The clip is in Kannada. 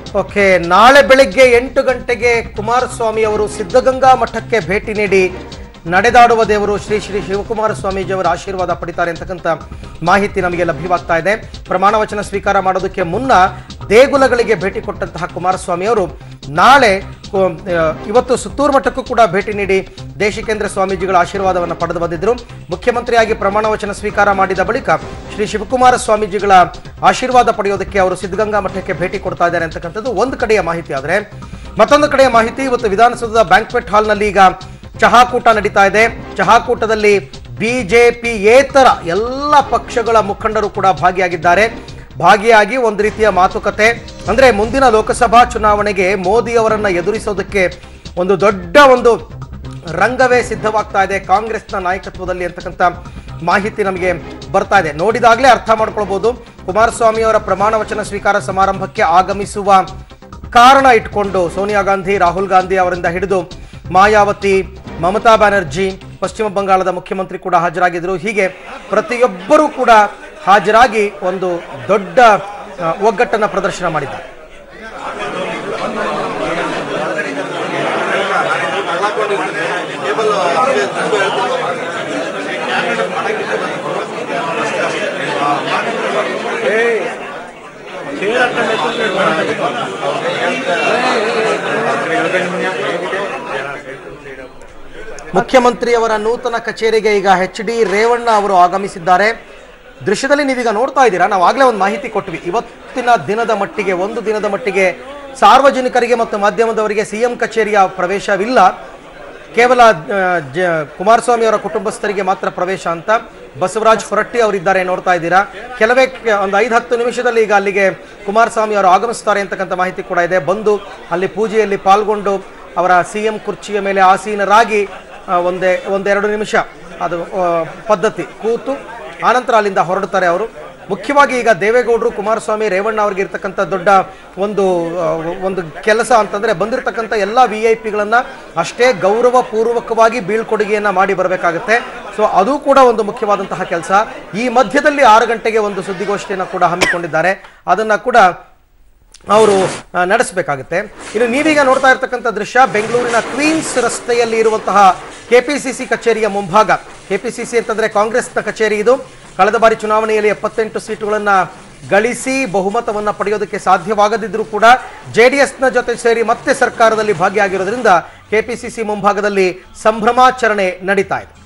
ಓಕೆ ನಾಳೆ ಬೆಳಿಗ್ಗೆ ಎಂಟು ಗಂಟೆಗೆ ಕುಮಾರಸ್ವಾಮಿ ಅವರು ಸಿದ್ಧಗಂಗಾ ಮಠಕ್ಕೆ ಭೇಟಿ ನೀಡಿ ನಡೆದಾಡುವ ದೇವರು ಶ್ರೀ ಶ್ರೀ ಶಿವಕುಮಾರ ಸ್ವಾಮೀಜಿಯವರ ಆಶೀರ್ವಾದ ಪಡಿತಾರೆ ಅಂತಕ್ಕಂಥ ಮಾಹಿತಿ ನಮಗೆ ಲಭ್ಯವಾಗ್ತಾ ಇದೆ ಪ್ರಮಾಣ ವಚನ ಸ್ವೀಕಾರ ಮಾಡೋದಕ್ಕೆ ಮುನ್ನ ದೇಗುಲಗಳಿಗೆ ಭೇಟಿ ಕೊಟ್ಟಂತಹ ಕುಮಾರಸ್ವಾಮಿ ಅವರು ನಾಳೆ ಕು- ಆ, ಇವತ್ತು ಸುತ್ತೂರು ಮಠಕ್ಕೂ ಕೂಡ ಭೇಟಿ ನೀಡಿ ದೇಶಿಕೇಂದ್ರ ಸ್ವಾಮೀಜಿಗಳ ಆಶೀರ್ವಾದವನ್ನು ಪಡೆದು ಬಂದಿದ್ದರು ಮುಖ್ಯಮಂತ್ರಿಯಾಗಿ ಪ್ರಮಾಣ ವಚನ ಸ್ವೀಕಾರ ಮಾಡಿದ ಬಳಿಕ ಶ್ರೀ ಶಿವಕುಮಾರ ಸ್ವಾಮೀಜಿಗಳ ಆಶೀರ್ವಾದ ಪಡೆಯೋದಕ್ಕೆ ಅವರು ಸಿದ್ಧಗಂಗಾ ಮಠಕ್ಕೆ ಭೇಟಿ ಕೊಡ್ತಾ ಇದ್ದಾರೆ ಅಂತಕ್ಕಂಥದ್ದು ಒಂದು ಕಡೆಯ ಮಾಹಿತಿ ಆದರೆ ಮತ್ತೊಂದು ಕಡೆಯ ಮಾಹಿತಿ ಇವತ್ತು ವಿಧಾನಸೌಧದ ಬ್ಯಾಂಕ್ವೆಟ್ ಹಾಲ್ನಲ್ಲಿ ಈಗ ಚಹಾಕೂಟ ನಡೀತಾ ಇದೆ ಚಹಾಕೂಟದಲ್ಲಿ ಬಿಜೆಪಿಯೇತರ ಎಲ್ಲ ಪಕ್ಷಗಳ ಮುಖಂಡರು ಕೂಡ ಭಾಗಿಯಾಗಿದ್ದಾರೆ ಭಾಗಿಯಾಗಿ ಒಂದು ರೀತಿಯ ಮಾತುಕತೆ ಅಂದ್ರೆ ಮುಂದಿನ ಲೋಕಸಭಾ ಚುನಾವಣೆಗೆ ಮೋದಿ ಅವರನ್ನ ಎದುರಿಸೋದಕ್ಕೆ ಒಂದು ದೊಡ್ಡ ಒಂದು ರಂಗವೇ ಸಿದ್ಧವಾಗ್ತಾ ಇದೆ ಕಾಂಗ್ರೆಸ್ನ ನಾಯಕತ್ವದಲ್ಲಿ ಅಂತಕ್ಕಂಥ ಮಾಹಿತಿ ನಮಗೆ ಬರ್ತಾ ಇದೆ ನೋಡಿದಾಗಲೇ ಅರ್ಥ ಮಾಡ್ಕೊಳ್ಬಹುದು ಕುಮಾರಸ್ವಾಮಿ ಅವರ ಪ್ರಮಾಣ ವಚನ ಸ್ವೀಕಾರ ಸಮಾರಂಭಕ್ಕೆ ಆಗಮಿಸುವ ಕಾರಣ ಇಟ್ಕೊಂಡು ಸೋನಿಯಾ ಗಾಂಧಿ ರಾಹುಲ್ ಗಾಂಧಿ ಅವರಿಂದ ಹಿಡಿದು ಮಾಯಾವತಿ ಮಮತಾ ಬ್ಯಾನರ್ಜಿ ಪಶ್ಚಿಮ ಬಂಗಾಳದ ಮುಖ್ಯಮಂತ್ರಿ ಕೂಡ ಹಾಜರಾಗಿದ್ದರು ಹೀಗೆ ಪ್ರತಿಯೊಬ್ಬರೂ ಕೂಡ ಹಾಜರಾಗಿ ಒಂದು ದೊಡ್ಡ ಆ, ಒಗ್ಗಟ್ಟನ್ನ ಪ್ರದರ್ಶನ ಮಾಡಿದ್ದಾರೆ ಮುಖ್ಯಮಂತ್ರಿಯವರ ನೂತನ ಕಚೇರಿಗೆ ಈಗ ಎಚ್ ಡಿ ರೇವಣ್ಣ ಅವರು ಆಗಮಿಸಿದ್ದಾರೆ ದೃಶ್ಯದಲ್ಲಿ ನೀವೀಗ ನೋಡ್ತಾ ಇದ್ದೀರಾ ನಾವು ಆಗಲೇ ಒಂದು ಮಾಹಿತಿ ಕೊಟ್ವಿ ಇವತ್ತಿನ ದಿನದ ಮಟ್ಟಿಗೆ ಒಂದು ದಿನದ ಮಟ್ಟಿಗೆ ಸಾರ್ವಜನಿಕರಿಗೆ ಮತ್ತು ಮಾಧ್ಯಮದವರಿಗೆ ಸಿಎಂ ಕಚೇರಿಯ ಪ್ರವೇಶವಿಲ್ಲ ಕೇವಲ ಆ, ಜ ಕುಮಾರಸ್ವಾಮಿ ಅವರ ಕುಟುಂಬಸ್ಥರಿಗೆ ಮಾತ್ರ ಪ್ರವೇಶ ಅಂತ ಬಸವರಾಜ್ ಹೊರಟ್ಟಿ ಅವರಿದ್ದಾರೆ ನೋಡ್ತಾ ಇದ್ದೀರಾ ಕೆಲವೇ ಕೆ- ಒಂದು ಐದು ಹತ್ತು ನಿಮಿಷದಲ್ಲಿ ಈಗ ಅಲ್ಲಿಗೆ ಕುಮಾರಸ್ವಾಮಿ ಅವರು ಆಗಮಿಸ್ತಾರೆ ಅಂತಕ್ಕಂಥ ಮಾಹಿತಿ ಕೂಡ ಇದೆ ಬಂದು ಅಲ್ಲಿ ಪೂಜೆಯಲ್ಲಿ ಪಾಲ್ಗೊಂಡು ಅವರ ಸಿ ಎಂ ಕುರ್ಚಿಯ ಮೇಲೆ ಆಸೀನರಾಗಿ ಆ, ಒಂದೇ ಒಂದೆರಡು ನಿಮಿಷ ಅದು ಆ, ಪದ್ಧತಿ ಕೂತು ಆನಂತರ ಅಲ್ಲಿಂದ ಹೊರಡ್ತಾರೆ ಅವರು ಮುಖ್ಯವಾಗಿ ಈಗ ದೇವೇಗೌಡರು ಕುಮಾರಸ್ವಾಮಿ ರೇವಣ್ಣ ಅವ್ರಿಗೆ ಇರ್ತಕ್ಕಂಥ ದೊಡ್ಡ ಒಂದು ಆ, ಒಂದು ಕೆಲಸ ಅಂತಂದ್ರೆ ಬಂದಿರತಕ್ಕಂಥ ಎಲ್ಲ ವಿ ಐ ಪಿಗಳನ್ನ ಅಷ್ಟೇ ಗೌರವ ಪೂರ್ವಕವಾಗಿ ಬೀಳ್ಕೊಡುಗೆಯನ್ನ ಮಾಡಿ ಬರಬೇಕಾಗುತ್ತೆ ಸೊ ಅದು ಕೂಡ ಒಂದು ಮುಖ್ಯವಾದಂತಹ ಕೆಲಸ ಈ ಮಧ್ಯದಲ್ಲಿ ಆರು ಗಂಟೆಗೆ ಒಂದು ಸುದ್ದಿಗೋಷ್ಠಿಯನ್ನು ಕೂಡ ಹಮ್ಮಿಕೊಂಡಿದ್ದಾರೆ ಅದನ್ನ ಕೂಡ ಅವರು ಆ, ನಡೆಸಬೇಕಾಗುತ್ತೆ ಇನ್ನು ನೀವೀಗ ನೋಡ್ತಾ ಇರ್ತಕ್ಕಂಥ ದೃಶ್ಯ ಬೆಂಗಳೂರಿನ ಕ್ವೀನ್ಸ್ ರಸ್ತೆಯಲ್ಲಿ ಇರುವಂತಹ ಕೆಪಿಸಿಸಿ ಕಚೇರಿಯ ಮುಂಭಾಗ ಕೆಪಿಸಿಸಿ ಅಂತಂದ್ರೆ ಕಾಂಗ್ರೆಸ್ನ ಕಚೇರಿ ಇದು ಕಳೆದ ಬಾರಿ ಚುನಾವಣೆಯಲ್ಲಿ ಎಪ್ಪತ್ತೆಂಟು ಸೀಟುಗಳನ್ನ ಗಳಿಸಿ ಬಹುಮತವನ್ನ ಪಡೆಯೋದಕ್ಕೆ ಸಾಧ್ಯವಾಗದಿದ್ರೂ ಕೂಡ ಜೆಡಿಎಸ್ನ ಜೊತೆ ಸೇರಿ ಮತ್ತೆ ಸರ್ಕಾರದಲ್ಲಿ ಭಾಗಿಯಾಗಿರೋದ್ರಿಂದ ಕೆಪಿಸಿಸಿ ಮುಂಭಾಗದಲ್ಲಿ ಸಂಭ್ರಮಾಚರಣೆ ನಡೀತಾ ಇದೆ